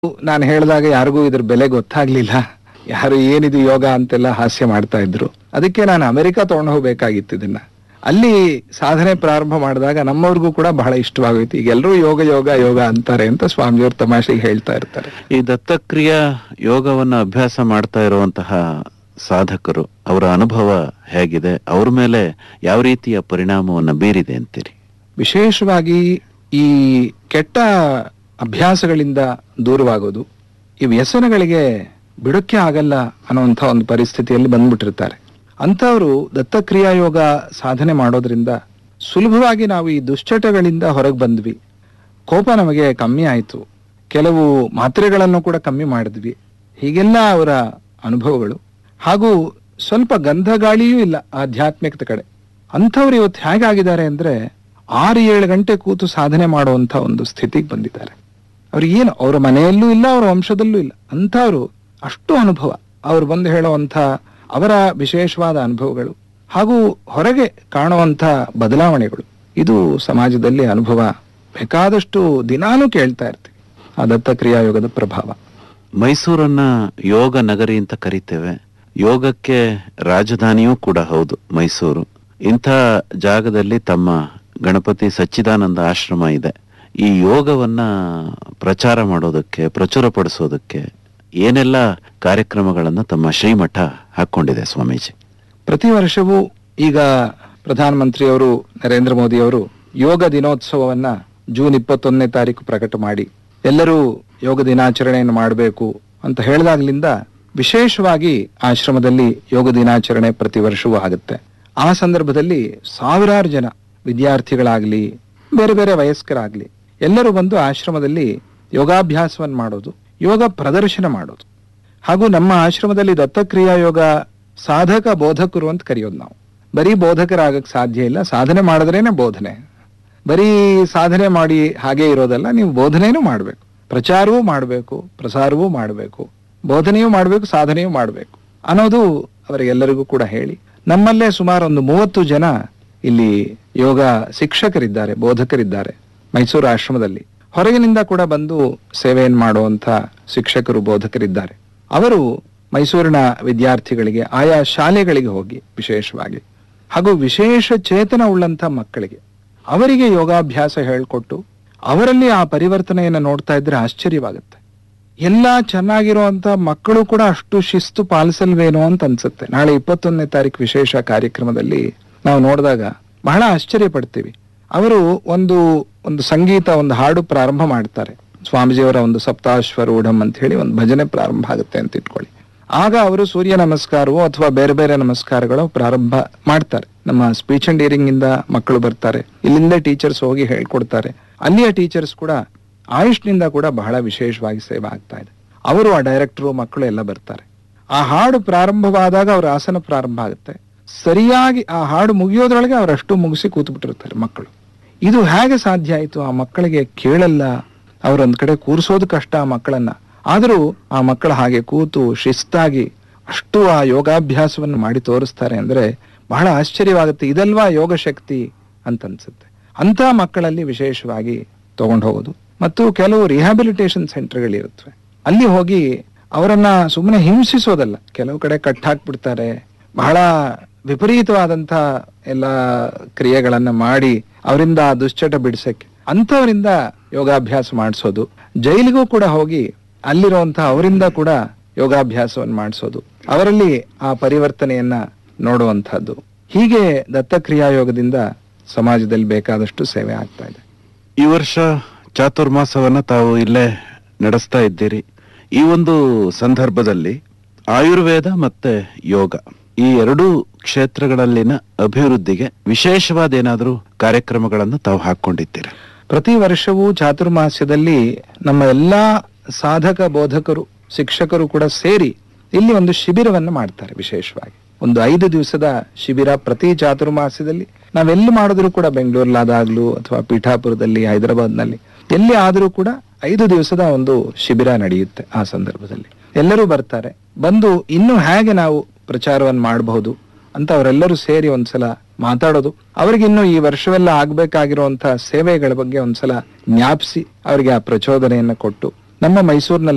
ನಾನು ಹೇಳಿದಾಗ ಯಾರಿಗೂ ಇದ್ರ ಬೆಲೆ ಗೊತ್ತಾಗ್ಲಿಲ್ಲ ಯಾರು ಏನಿದು ಯೋಗ ಅಂತೆಲ್ಲ ಹಾಸ್ಯ ಮಾಡ್ತಾ ಇದ್ರು ಅದಕ್ಕೆ ನಾನು ಅಮೆರಿಕ ತಗೊಂಡು ಹೋಗ್ಬೇಕಾಗಿತ್ತು ಇದನ್ನ ಅಲ್ಲಿ ಸಾಧನೆ ಪ್ರಾರಂಭ ಮಾಡಿದಾಗ ನಮ್ಮವ್ರಿಗೂ ಕೂಡ ಬಹಳ ಇಷ್ಟವಾಗೋಯ್ತು ಈಗ ಎಲ್ಲರೂ ಯೋಗ ಯೋಗ ಯೋಗ ಅಂತಾರೆ ಅಂತ ಸ್ವಾಮಿಯವ್ರ ತಮಾಷೆಗೆ ಹೇಳ್ತಾ ಇರ್ತಾರೆ ಈ ದತ್ತಕ್ರಿಯಾ ಯೋಗವನ್ನ ಅಭ್ಯಾಸ ಮಾಡ್ತಾ ಇರುವಂತಹ ಸಾಧಕರು ಅವರ ಅನುಭವ ಹೇಗಿದೆ ಅವ್ರ ಮೇಲೆ ಯಾವ ರೀತಿಯ ಪರಿಣಾಮವನ್ನ ಬೀರಿದೆ ಅಂತೀರಿ ವಿಶೇಷವಾಗಿ ಈ ಕೆಟ್ಟ ಅಭ್ಯಾಸಗಳಿಂದ ದೂರವಾಗೋದು ಈ ವ್ಯಸನಗಳಿಗೆ ಬಿಡೋಕ್ಕೆ ಆಗಲ್ಲ ಅನ್ನುವಂಥ ಒಂದು ಪರಿಸ್ಥಿತಿಯಲ್ಲಿ ಬಂದ್ಬಿಟ್ಟಿರ್ತಾರೆ ಅಂಥವರು ದತ್ತಕ್ರಿಯಾ ಯೋಗ ಸಾಧನೆ ಮಾಡೋದ್ರಿಂದ ಸುಲಭವಾಗಿ ನಾವು ಈ ದುಶ್ಚಟಗಳಿಂದ ಹೊರಗೆ ಬಂದ್ವಿ ಕೋಪ ನಮಗೆ ಕಮ್ಮಿ ಆಯಿತು ಕೆಲವು ಮಾತ್ರೆಗಳನ್ನು ಕೂಡ ಕಮ್ಮಿ ಮಾಡಿದ್ವಿ ಹೀಗೆಲ್ಲ ಅವರ ಅನುಭವಗಳು ಹಾಗೂ ಸ್ವಲ್ಪ ಗಂಧಗಾಳಿಯೂ ಇಲ್ಲ ಆಧ್ಯಾತ್ಮಿಕತೆ ಕಡೆ ಅಂಥವ್ರು ಇವತ್ತು ಹೇಗಾಗಿದ್ದಾರೆ ಅಂದ್ರೆ ಆರು ಏಳು ಗಂಟೆ ಕೂತು ಸಾಧನೆ ಮಾಡುವಂತ ಒಂದು ಸ್ಥಿತಿಗೆ ಬಂದಿದ್ದಾರೆ ಅವ್ರಿಗೆ ಏನು ಅವರ ಮನೆಯಲ್ಲೂ ಇಲ್ಲ ಅವರ ವಂಶದಲ್ಲೂ ಇಲ್ಲ ಅಂಥವ್ರು ಅಷ್ಟು ಅನುಭವ ಅವ್ರು ಬಂದು ಹೇಳುವಂಥ ಅವರ ವಿಶೇಷವಾದ ಅನುಭವಗಳು ಹಾಗೂ ಹೊರಗೆ ಕಾಣುವಂಥ ಬದಲಾವಣೆಗಳು ಇದು ಸಮಾಜದಲ್ಲಿ ಅನುಭವ ಬೇಕಾದಷ್ಟು ದಿನಾನೂ ಕೇಳ್ತಾ ಇರ್ತೀವಿ ಆ ದತ್ತಕ್ರಿಯಾ ಯೋಗದ ಪ್ರಭಾವ ಮೈಸೂರನ್ನ ಯೋಗ ನಗರಿ ಅಂತ ಕರಿತೇವೆ ಯೋಗಕ್ಕೆ ರಾಜಧಾನಿಯೂ ಕೂಡ ಹೌದು ಮೈಸೂರು ಇಂಥ ಜಾಗದಲ್ಲಿ ತಮ್ಮ ಗಣಪತಿ ಸಚ್ಚಿದಾನಂದ ಆಶ್ರಮ ಇದೆ ಈ ಯೋಗವನ್ನ ಪ್ರಚಾರ ಮಾಡೋದಕ್ಕೆ ಪ್ರಚುರಪಡಿಸೋದಕ್ಕೆ ಏನೆಲ್ಲ ಕಾರ್ಯಕ್ರಮಗಳನ್ನ ತಮ್ಮ ಶ್ರೀಮಠ ಹಾಕೊಂಡಿದೆ ಸ್ವಾಮೀಜಿ ಪ್ರತಿ ವರ್ಷವೂ ಈಗ ಪ್ರಧಾನಮಂತ್ರಿಯವರು ನರೇಂದ್ರ ಮೋದಿ ಅವರು ಯೋಗ ದಿನೋತ್ಸವವನ್ನ ಜೂನ್ ಇಪ್ಪತ್ತೊಂದನೇ ತಾರೀಕು ಪ್ರಕಟ ಮಾಡಿ ಎಲ್ಲರೂ ಯೋಗ ದಿನಾಚರಣೆಯನ್ನು ಮಾಡಬೇಕು ಅಂತ ಹೇಳಿದಾಗ್ಲಿಂದ ವಿಶೇಷವಾಗಿ ಆಶ್ರಮದಲ್ಲಿ ಯೋಗ ದಿನಾಚರಣೆ ಪ್ರತಿ ವರ್ಷವೂ ಆಗುತ್ತೆ ಆ ಸಂದರ್ಭದಲ್ಲಿ ಸಾವಿರಾರು ಜನ ವಿದ್ಯಾರ್ಥಿಗಳಾಗ್ಲಿ ಬೇರೆ ಬೇರೆ ವಯಸ್ಕರಾಗ್ಲಿ ಎಲ್ಲರೂ ಬಂದು ಆಶ್ರಮದಲ್ಲಿ ಯೋಗಾಭ್ಯಾಸವನ್ನು ಮಾಡೋದು ಯೋಗ ಪ್ರದರ್ಶನ ಮಾಡೋದು ಹಾಗೂ ನಮ್ಮ ಆಶ್ರಮದಲ್ಲಿ ದತ್ತಕ್ರಿಯಾ ಯೋಗ ಸಾಧಕ ಬೋಧಕರು ಅಂತ ಕರೆಯೋದು ನಾವು ಬರೀ ಬೋಧಕರಾಗಕ್ ಸಾಧ್ಯ ಇಲ್ಲ ಸಾಧನೆ ಮಾಡಿದ್ರೇನೆ ಬೋಧನೆ ಬರೀ ಸಾಧನೆ ಮಾಡಿ ಹಾಗೆ ಇರೋದಲ್ಲ ನೀವು ಬೋಧನೆನೂ ಮಾಡಬೇಕು ಪ್ರಚಾರವೂ ಮಾಡಬೇಕು ಪ್ರಸಾರವೂ ಮಾಡಬೇಕು ಬೋಧನೆಯೂ ಮಾಡಬೇಕು ಸಾಧನೆಯೂ ಮಾಡಬೇಕು ಅನ್ನೋದು ಅವರಿಗೆಲ್ಲರಿಗೂ ಕೂಡ ಹೇಳಿ ನಮ್ಮಲ್ಲೇ ಸುಮಾರು ಒಂದು ಮೂವತ್ತು ಜನ ಇಲ್ಲಿ ಯೋಗ ಶಿಕ್ಷಕರಿದ್ದಾರೆ ಬೋಧಕರಿದ್ದಾರೆ ಮೈಸೂರು ಆಶ್ರಮದಲ್ಲಿ ಹೊರಗಿನಿಂದ ಕೂಡ ಬಂದು ಸೇವೆಯನ್ನು ಮಾಡುವಂತ ಶಿಕ್ಷಕರು ಬೋಧಕರಿದ್ದಾರೆ ಅವರು ಮೈಸೂರಿನ ವಿದ್ಯಾರ್ಥಿಗಳಿಗೆ ಆಯಾ ಶಾಲೆಗಳಿಗೆ ಹೋಗಿ ವಿಶೇಷವಾಗಿ ಹಾಗೂ ವಿಶೇಷ ಚೇತನ ಉಳ್ಳಂತ ಮಕ್ಕಳಿಗೆ ಅವರಿಗೆ ಯೋಗಾಭ್ಯಾಸ ಹೇಳ್ಕೊಟ್ಟು ಅವರಲ್ಲಿ ಆ ಪರಿವರ್ತನೆಯನ್ನು ನೋಡ್ತಾ ಇದ್ರೆ ಆಶ್ಚರ್ಯವಾಗುತ್ತೆ ಎಲ್ಲ ಚೆನ್ನಾಗಿರುವಂತ ಮಕ್ಕಳು ಕೂಡ ಅಷ್ಟು ಶಿಸ್ತು ಪಾಲಿಸಲ್ವೇನೋ ಅಂತ ಅನ್ಸುತ್ತೆ ನಾಳೆ ಇಪ್ಪತ್ತೊಂದನೇ ತಾರೀಕು ವಿಶೇಷ ಕಾರ್ಯಕ್ರಮದಲ್ಲಿ ನಾವು ನೋಡಿದಾಗ ಬಹಳ ಆಶ್ಚರ್ಯ ಪಡ್ತೀವಿ ಅವರು ಒಂದು ಒಂದು ಸಂಗೀತ ಒಂದು ಹಾಡು ಪ್ರಾರಂಭ ಮಾಡ್ತಾರೆ ಸ್ವಾಮೀಜಿಯವರ ಒಂದು ಸಪ್ತಾಶ್ವರೂಢಂ ಅಂತ ಹೇಳಿ ಒಂದು ಭಜನೆ ಪ್ರಾರಂಭ ಆಗುತ್ತೆ ಅಂತ ಇಟ್ಕೊಳ್ಳಿ ಆಗ ಅವರು ಸೂರ್ಯ ನಮಸ್ಕಾರವೋ ಅಥವಾ ಬೇರೆ ಬೇರೆ ನಮಸ್ಕಾರಗಳು ಪ್ರಾರಂಭ ಮಾಡ್ತಾರೆ ನಮ್ಮ ಸ್ಪೀಚ್ ಅಂಡ್ ಹಿಯರಿಂಗ್ ಇಂದ ಮಕ್ಕಳು ಬರ್ತಾರೆ ಇಲ್ಲಿಂದ ಟೀಚರ್ಸ್ ಹೋಗಿ ಹೇಳ್ಕೊಡ್ತಾರೆ ಅಲ್ಲಿಯ ಟೀಚರ್ಸ್ ಕೂಡ ಆಯುಷ್ನಿಂದ ಕೂಡ ಬಹಳ ವಿಶೇಷವಾಗಿ ಸೇವೆ ಆಗ್ತಾ ಇದೆ ಅವರು ಆ ಡೈರೆಕ್ಟರು ಮಕ್ಕಳು ಎಲ್ಲ ಬರ್ತಾರೆ ಆ ಹಾಡು ಪ್ರಾರಂಭವಾದಾಗ ಅವ್ರ ಆಸನ ಪ್ರಾರಂಭ ಆಗುತ್ತೆ ಸರಿಯಾಗಿ ಆ ಹಾಡು ಮುಗಿಯೋದ್ರೊಳಗೆ ಅವರಷ್ಟು ಮುಗಿಸಿ ಕೂತು ಬಿಟ್ಟಿರ್ತಾರೆ ಮಕ್ಕಳು ಇದು ಹೇಗೆ ಸಾಧ್ಯ ಆಯಿತು ಆ ಮಕ್ಕಳಿಗೆ ಕೇಳಲ್ಲ ಅವರೊಂದ್ ಕಡೆ ಕೂರಿಸೋದು ಕಷ್ಟ ಆ ಮಕ್ಕಳನ್ನ ಆದರೂ ಆ ಮಕ್ಕಳು ಹಾಗೆ ಕೂತು ಶಿಸ್ತಾಗಿ ಅಷ್ಟು ಆ ಯೋಗಾಭ್ಯಾಸವನ್ನು ಮಾಡಿ ತೋರಿಸ್ತಾರೆ ಅಂದ್ರೆ ಬಹಳ ಆಶ್ಚರ್ಯವಾಗುತ್ತೆ ಇದಲ್ವಾ ಯೋಗ ಶಕ್ತಿ ಅಂತ ಅನ್ಸುತ್ತೆ ಅಂತ ಮಕ್ಕಳಲ್ಲಿ ವಿಶೇಷವಾಗಿ ತಗೊಂಡು ಹೋಗೋದು ಮತ್ತು ಕೆಲವು ರಿಹ್ಯಾಬಿಲಿಟೇಷನ್ ಸೆಂಟರ್ಗಳಿರುತ್ತವೆ ಅಲ್ಲಿ ಹೋಗಿ ಅವರನ್ನ ಸುಮ್ಮನೆ ಹಿಂಸಿಸೋದಲ್ಲ ಕೆಲವು ಕಡೆ ಕಟ್ ಹಾಕ್ಬಿಡ್ತಾರೆ ಬಹಳ ವಿಪರೀತವಾದಂತ ಎಲ್ಲ ಕ್ರಿಯೆಗಳನ್ನ ಮಾಡಿ ಅವರಿಂದ ಆ ದುಶ್ಚಟ ಬಿಡಿಸಕ್ಕೆ ಅಂಥವರಿಂದ ಯೋಗಾಭ್ಯಾಸ ಮಾಡಿಸೋದು ಜೈಲಿಗೂ ಕೂಡ ಹೋಗಿ ಅಲ್ಲಿರುವಂತ ಅವರಿಂದ ಕೂಡ ಯೋಗಾಭ್ಯಾಸವನ್ನು ಮಾಡಿಸೋದು ಅವರಲ್ಲಿ ಆ ಪರಿವರ್ತನೆಯನ್ನ ನೋಡುವಂತಹದ್ದು ಹೀಗೆ ದತ್ತಕ್ರಿಯಾ ಯೋಗದಿಂದ ಸಮಾಜದಲ್ಲಿ ಬೇಕಾದಷ್ಟು ಸೇವೆ ಆಗ್ತಾ ಇದೆ ಈ ವರ್ಷ ಚಾತುರ್ಮಾಸವನ್ನ ತಾವು ಇಲ್ಲೇ ನಡೆಸ್ತಾ ಇದ್ದೀರಿ ಈ ಒಂದು ಸಂದರ್ಭದಲ್ಲಿ ಆಯುರ್ವೇದ ಮತ್ತೆ ಯೋಗ ಈ ಎರಡೂ ಕ್ಷೇತ್ರಗಳಲ್ಲಿನ ಅಭಿವೃದ್ಧಿಗೆ ವಿಶೇಷವಾದ ಏನಾದರೂ ಕಾರ್ಯಕ್ರಮಗಳನ್ನು ತಾವು ಹಾಕೊಂಡಿದ್ದೀರಾ ಪ್ರತಿ ವರ್ಷವೂ ಚಾತುರ್ಮಾಸ್ಯದಲ್ಲಿ ನಮ್ಮ ಎಲ್ಲಾ ಸಾಧಕ ಬೋಧಕರು ಶಿಕ್ಷಕರು ಕೂಡ ಸೇರಿ ಇಲ್ಲಿ ಒಂದು ಶಿಬಿರವನ್ನು ಮಾಡ್ತಾರೆ ವಿಶೇಷವಾಗಿ ಒಂದು ಐದು ದಿವಸದ ಶಿಬಿರ ಪ್ರತಿ ಚಾತುರ್ಮಾಸ್ಯದಲ್ಲಿ ನಾವೆಲ್ಲಿ ಮಾಡಿದ್ರು ಕೂಡ ಬೆಂಗಳೂರಲ್ಲಾದಾಗ್ಲೂ ಅಥವಾ ಪೀಠಾಪುರದಲ್ಲಿ ಹೈದರಾಬಾದ್ನಲ್ಲಿ ಎಲ್ಲಿ ಆದರೂ ಕೂಡ ಐದು ದಿವಸದ ಒಂದು ಶಿಬಿರ ನಡೆಯುತ್ತೆ ಆ ಸಂದರ್ಭದಲ್ಲಿ ಎಲ್ಲರೂ ಬರ್ತಾರೆ ಬಂದು ಇನ್ನು ಹೇಗೆ ನಾವು ಪ್ರಚಾರವನ್ನು ಮಾಡಬಹುದು ಅಂತ ಅವರೆಲ್ಲರೂ ಸೇರಿ ಒಂದ್ಸಲ ಮಾತಾಡೋದು ಅವ್ರಿಗಿನ್ನು ಈ ವರ್ಷವೆಲ್ಲ ಆಗ್ಬೇಕಾಗಿರುವಂತಹ ಸೇವೆಗಳ ಬಗ್ಗೆ ಒಂದ್ಸಲ ಜ್ಞಾಪಿಸಿ ಅವರಿಗೆ ಆ ಪ್ರಚೋದನೆಯನ್ನ ಕೊಟ್ಟು ನಮ್ಮ ಮೈಸೂರಿನಲ್ಲಿ